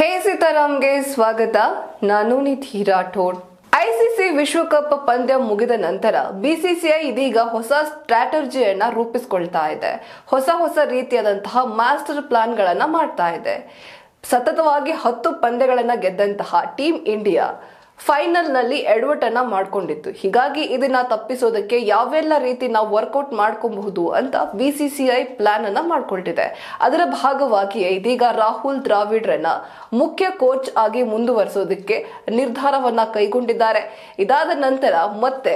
ಹೇ ಸೀತಾರಾಮ್ಗೆ ಸ್ವಾಗತ ನಾನು ನಿಧಿ ರಾಠೋಡ್ ಐಸಿಸಿ ವಿಶ್ವಕಪ್ ಪಂದ್ಯ ಮುಗಿದ ನಂತರ ಬಿಸಿಸಿಐ ಇದೀಗ ಹೊಸ ಸ್ಟ್ರಾಟಜಿಯನ್ನ ರೂಪಿಸಿಕೊಳ್ತಾ ಇದೆ ಹೊಸ ಹೊಸ ರೀತಿಯಾದಂತಹ ಮಾಸ್ಟರ್ ಪ್ಲಾನ್ಗಳನ್ನ ಮಾಡ್ತಾ ಇದೆ ಸತತವಾಗಿ ಹತ್ತು ಪಂದ್ಯಗಳನ್ನ ಗೆದ್ದಂತಹ ಟೀಮ್ ಇಂಡಿಯಾ ಫೈನಲ್ ನಲ್ಲಿ ಎಡವಟ್ಟನ್ನ ಮಾಡ್ಕೊಂಡಿತ್ತು ಹೀಗಾಗಿ ಇದನ್ನ ತಪ್ಪಿಸೋದಕ್ಕೆ ಯಾವೆಲ್ಲ ರೀತಿ ನಾವು ವರ್ಕೌಟ್ ಮಾಡ್ಕೊಬಹುದು ಅಂತ ಬಿಸಿಸಿಐ ಪ್ಲಾನ್ ಅನ್ನ ಮಾಡ್ಕೊಳ್ತಿದೆ ಅದರ ಭಾಗವಾಗಿಯೇ ಇದೀಗ ರಾಹುಲ್ ದ್ರಾವಿಡ್ರನ್ನ ಮುಖ್ಯ ಕೋಚ್ ಆಗಿ ಮುಂದುವರಿಸೋದಕ್ಕೆ ನಿರ್ಧಾರವನ್ನ ಕೈಗೊಂಡಿದ್ದಾರೆ ಇದಾದ ನಂತರ ಮತ್ತೆ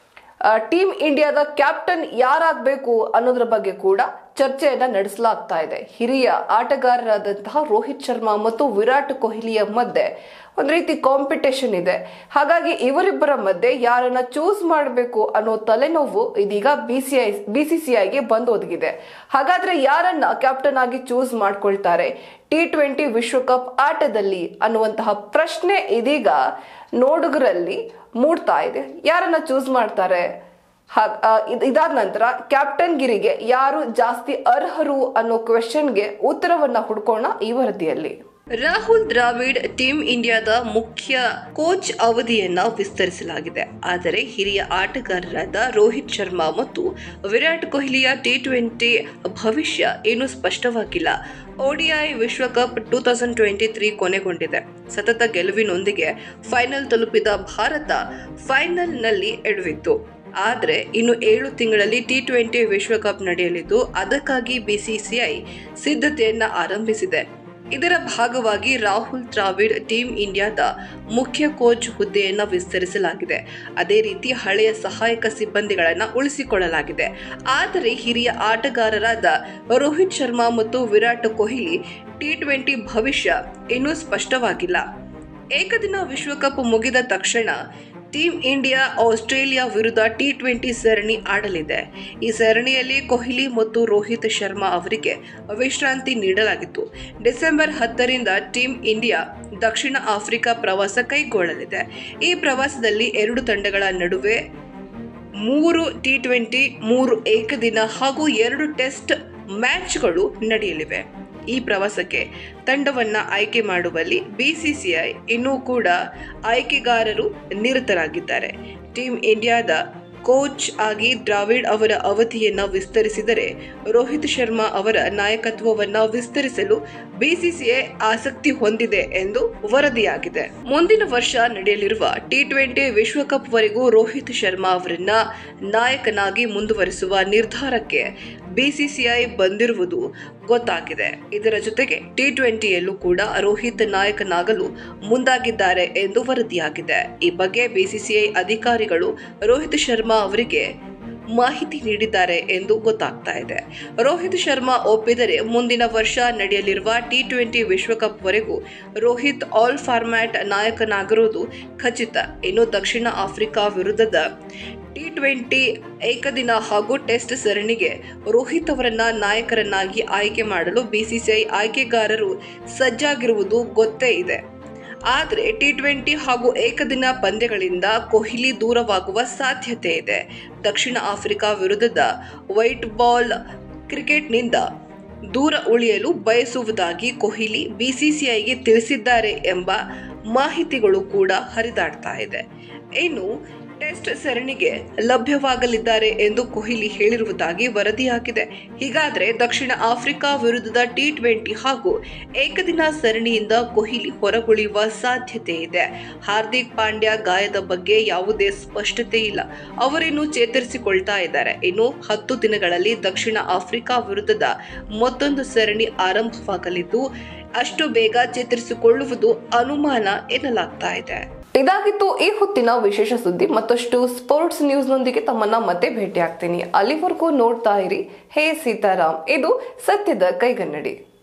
ಟೀಮ್ ಇಂಡಿಯಾದ ಕ್ಯಾಪ್ಟನ್ ಯಾರಾಗಬೇಕು ಅನ್ನೋದ್ರ ಬಗ್ಗೆ ಕೂಡ ಚರ್ಚೆಯನ್ನ ನಡೆಸಲಾಗ್ತಾ ಇದೆ ಹಿರಿಯ ಆಟಗಾರರಾದಂತಹ ರೋಹಿತ್ ಶರ್ಮಾ ಮತ್ತು ವಿರಾಟ್ ಕೊಹ್ಲಿಯ ಮಧ್ಯೆ ಒಂದು ರೀತಿ ಕಾಂಪಿಟೇಷನ್ ಇದೆ ಹಾಗಾಗಿ ಇವರಿಬ್ಬರ ಮಧ್ಯೆ ಯಾರನ್ನ ಚೂಸ್ ಮಾಡಬೇಕು ಅನ್ನೋ ತಲೆನೋವು ಇದೀಗ ಬಿಸಿಐ ಬಿಸಿಸಿಐಗೆ ಬಂದು ಒದಗಿದೆ ಹಾಗಾದ್ರೆ ಯಾರನ್ನ ಕ್ಯಾಪ್ಟನ್ ಆಗಿ ಚೂಸ್ ಮಾಡ್ಕೊಳ್ತಾರೆ ಟಿ ಟ್ವೆಂಟಿ ವಿಶ್ವಕಪ್ ಆಟದಲ್ಲಿ ಅನ್ನುವಂತಹ ಪ್ರಶ್ನೆ ಇದೀಗ ನೋಡುಗರಲ್ಲಿ ಮೂಡ್ತಾ ಇದೆ ಯಾರನ್ನ ಚೂಸ್ ಮಾಡ್ತಾರೆ ಹಾಗ್- ಆ, ಇದ್- ಇದಾದ ನಂತರ ಕ್ಯಾಪ್ಟನ್ ಗಿರಿಗೆ ಯಾರು ಜಾಸ್ತಿ ಅರ್ಹರು ಅನ್ನೋ ಕ್ವೆಶನ್ಗೆ ಉತ್ತರವನ್ನ ಹುಡ್ಕೋಣ ಈ ವರದಿಯಲ್ಲಿ ರಾಹುಲ್ ದ್ರಾವಿಡ್ ಟೀಮ್ ಇಂಡಿಯಾದ ಮುಖ್ಯ ಕೋಚ್ ಅವಧಿಯನ್ನ ವಿಸ್ತರಿಸಲಾಗಿದೆ ಆದರೆ ಹಿರಿಯ ಆಟಗಾರರಾದ ರೋಹಿತ್ ಶರ್ಮಾ ಮತ್ತು ವಿರಾಟ್ ಕೊಹ್ಲಿಯ ಟಿ ಟ್ವೆಂಟಿ ಭವಿಷ್ಯ ಇನ್ನೂ ಸ್ಪಷ್ಟವಾಗಿಲ್ಲ ಓಡಿಐ ವಿಶ್ವಕಪ್ ಟೂ ತೌಸಂಡ್ ಟ್ವೆಂಟಿ ತ್ರೀ ಕೊನೆಗೊಂಡಿದೆ ಸತತ ಗೆಲುವಿನೊಂದಿಗೆ ಫೈನಲ್ ತಲುಪಿದ ಭಾರತ ಫೈನಲ್ನಲ್ಲಿ ಎಡವಿತ್ತು ಆದರೆ ಇನ್ನು ಏಳು ತಿಂಗಳಲ್ಲಿ ಟಿ ಟ್ವೆಂಟಿ ವಿಶ್ವಕಪ್ ನಡೆಯಲಿದ್ದು ಅದಕ್ಕಾಗಿ ಬಿಸಿಸಿಐ ಸಿದ್ಧತೆಯನ್ನ ಆರಂಭಿಸಿದೆ ಇದರ ಭಾಗವಾಗಿ ರಾಹುಲ್ ದ್ರಾವಿಡ್ ಟೀಮ್ ಇಂಡಿಯಾದ ಮುಖ್ಯ ಕೋಚ್ ಹುದ್ದೆಯನ್ನ ವಿಸ್ತರಿಸಲಾಗಿದೆ ಅದೇ ರೀತಿ ಹಳೆಯ ಸಹಾಯಕ ಸಿಬ್ಬಂದಿಗಳನ್ನ ಉಳಿಸಿಕೊಳ್ಳಲಾಗಿದೆ ಆದರೆ ಹಿರಿಯ ಆಟಗಾರರಾದ ರೋಹಿತ್ ಶರ್ಮಾ ಮತ್ತು ವಿರಾಟ್ ಕೊಹ್ಲಿ ಟಿ ಟ್ವೆಂಟಿ ಭವಿಷ್ಯ ಇನ್ನೂ ಸ್ಪಷ್ಟವಾಗಿಲ್ಲ ಏಕದಿನ ವಿಶ್ವಕಪ್ ಮುಗಿದ ತಕ್ಷಣ ಟೀಮ್ ಇಂಡಿಯಾ ಆಸ್ಟ್ರೇಲಿಯಾ ವಿರುದ್ಧ ಟಿ ಟ್ವೆಂಟಿ ಸರಣಿ ಆಡಲಿದೆ ಈ ಸರಣಿಯಲ್ಲಿ ಕೊಹ್ಲಿ ಮತ್ತು ರೋಹಿತ್ ಶರ್ಮಾ ಅವರಿಗೆ ವಿಶ್ರಾಂತಿ ನೀಡಲಾಗಿತ್ತು ಡಿಸೆಂಬರ್ ಹತ್ತರಿಂದ ಟೀಮ್ ಇಂಡಿಯಾ ದಕ್ಷಿಣ ಆಫ್ರಿಕಾ ಪ್ರವಾಸ ಕೈಗೊಳ್ಳಲಿದೆ ಈ ಪ್ರವಾಸದಲ್ಲಿ ಎರಡು ತಂಡಗಳ ನಡುವೆ ಮೂರು ಟಿ ಟ್ವೆಂಟಿ ಮೂರು ಏಕದಿನ ಹಾಗೂ ಎರಡು ಟೆಸ್ಟ್ ಮ್ಯಾಚ್ಗಳು ನಡೆಯಲಿವೆ ಈ ಪ್ರವಾಸಕ್ಕೆ ತಂಡವನ್ನ ಆಯ್ಕೆ ಮಾಡುವಲ್ಲಿ ಬಿಸಿಸಿಐ ಇನ್ನೂ ಕೂಡ ಆಯ್ಕೆಗಾರರು ನಿರತರಾಗಿದ್ದಾರೆ ಟೀಮ್ ಇಂಡಿಯಾದ ಕೋಚ್ ಆಗಿ ದ್ರಾವಿಡ್ ಅವರ ಅವಧಿಯನ್ನ ವಿಸ್ತರಿಸಿದರೆ ರೋಹಿತ್ ಶರ್ಮಾ ಅವರ ನಾಯಕತ್ವವನ್ನ ವಿಸ್ತರಿಸಲು ಬಿಸಿಸಿಐ ಆಸಕ್ತಿ ಹೊಂದಿದೆ ಎಂದು ವರದಿಯಾಗಿದೆ ಮುಂದಿನ ವರ್ಷ ನಡೆಯಲಿರುವ ಟಿ ಟ್ವೆಂಟಿ ವಿಶ್ವಕಪ್ ವರೆಗೂ ರೋಹಿತ್ ಶರ್ಮಾ ಅವರನ್ನ ನಾಯಕನಾಗಿ ಮುಂದುವರಿಸುವ ನಿರ್ಧಾರಕ್ಕೆ ಬಿಸಿಸಿಐ ಬಂದಿರುವುದು ಗೊತ್ತಾಗಿದೆ ಇದರ ಜೊತೆಗೆ ಟಿ ಟ್ವೆಂಟಿಯಲ್ಲೂ ಕೂಡ ರೋಹಿತ್ ನಾಯಕನಾಗಲು ಮುಂದಾಗಿದ್ದಾರೆ ಎಂದು ವರದಿಯಾಗಿದೆ ಈ ಬಗ್ಗೆ ಬಿಸಿಸಿಐ ಅಧಿಕಾರಿಗಳು ರೋಹಿತ್ ಶರ್ಮಾ ಅವರಿಗೆ ಮಾಹಿತಿ ನೀಡಿದ್ದಾರೆ ಎಂದು ಗೊತ್ತಾಗ್ತಾ ಇದೆ ರೋಹಿತ್ ಶರ್ಮಾ ಒಪ್ಪಿದರೆ ಮುಂದಿನ ವರ್ಷ ನಡೆಯಲಿರುವ ಟಿ ಟ್ವೆಂಟಿ ವಿಶ್ವಕಪ್ ವರೆಗೂ ರೋಹಿತ್ ಆಲ್ ಫಾರ್ಮ್ಯಾಟ್ ನಾಯಕನಾಗಿರುವುದು ಖಚಿತ ಇನ್ನು ದಕ್ಷಿಣ ಆಫ್ರಿಕಾ ವಿರುದ್ಧದ ಟಿ ಟ್ವೆಂಟಿ ಏಕದಿನ ಹಾಗೂ ಟೆಸ್ಟ್ ಸರಣಿಗೆ ರೋಹಿತ್ ಅವರನ್ನ ನಾಯಕರನ್ನಾಗಿ ಆಯ್ಕೆ ಮಾಡಲು ಬಿಸಿಸಿಐ ಆಯ್ಕೆಗಾರರು ಸಜ್ಜಾಗಿರುವುದು ಗೊತ್ತೇ ಇದೆ ಆದರೆ ಟಿ ಟ್ವೆಂಟಿ ಹಾಗೂ ಏಕದಿನ ಪಂದ್ಯಗಳಿಂದ ಕೊಹ್ಲಿ ದೂರವಾಗುವ ಸಾಧ್ಯತೆ ಇದೆ ದಕ್ಷಿಣ ಆಫ್ರಿಕಾ ವಿರುದ್ಧದ ವೈಟ್ ಬಾಲ್ ಕ್ರಿಕೆಟ್ನಿಂದ ದೂರ ಉಳಿಯಲು ಬಯಸುವುದಾಗಿ ಕೊಹ್ಲಿ ಬಿಸಿಸಿಐಗೆ ತಿಳಿಸಿದ್ದಾರೆ ಎಂಬ ಮಾಹಿತಿಗಳು ಕೂಡ ಹರಿದಾಡ್ತಾ ಇದೆ ಇನ್ನು ಟೆಸ್ಟ್ ಸರಣಿಗೆ ಲಭ್ಯವಾಗಲಿದ್ದಾರೆ ಎಂದು ಕೊಹ್ಲಿ ಹೇಳಿರುವುದಾಗಿ ವರದಿಯಾಗಿದೆ ಹೀಗಾದ್ರೆ ದಕ್ಷಿಣ ಆಫ್ರಿಕಾ ವಿರುದ್ಧದ ಟಿ ಟ್ವೆಂಟಿ ಹಾಗೂ ಏಕದಿನ ಸರಣಿಯಿಂದ ಕೊಹ್ಲಿ ಹೊರಗುಳಿಯುವ ಸಾಧ್ಯತೆ ಇದೆ ಹಾರ್ದಿಕ್ ಪಾಂಡ್ಯ ಗಾಯದ ಬಗ್ಗೆ ಯಾವುದೇ ಸ್ಪಷ್ಟತೆ ಇಲ್ಲ ಅವರಿನ್ನು ಚೇತರಿಸಿಕೊಳ್ತಾ ಇದ್ದಾರೆ ಇನ್ನು ಹತ್ತು ದಿನಗಳಲ್ಲಿ ದಕ್ಷಿಣ ಆಫ್ರಿಕಾ ವಿರುದ್ಧದ ಮತ್ತೊಂದು ಸರಣಿ ಆರಂಭವಾಗಲಿದ್ದು ಅಷ್ಟು ಬೇಗ ಚೇತರಿಸಿಕೊಳ್ಳುವುದು ಅನುಮಾನ ಎನ್ನಲಾಗ್ತಾ ಇದೆ ಇದಾಗಿತ್ತು ಈ ಹೊತ್ತಿನ ವಿಶೇಷ ಸುದ್ದಿ ಮತ್ತಷ್ಟು ಸ್ಪೋರ್ಟ್ಸ್ ನ್ಯೂಸ್ನೊಂದಿಗೆ ತಮ್ಮನ್ನ ಮತ್ತೆ ಭೇಟಿ ಆಗ್ತೀನಿ ಅಲ್ಲಿವರೆಗೂ ನೋಡ್ತಾ ಇರಿ ಹೇ ಸೀತಾರಾಮ್ ಇದು ಸತ್ಯದ ಕೈಗನ್ನಡಿ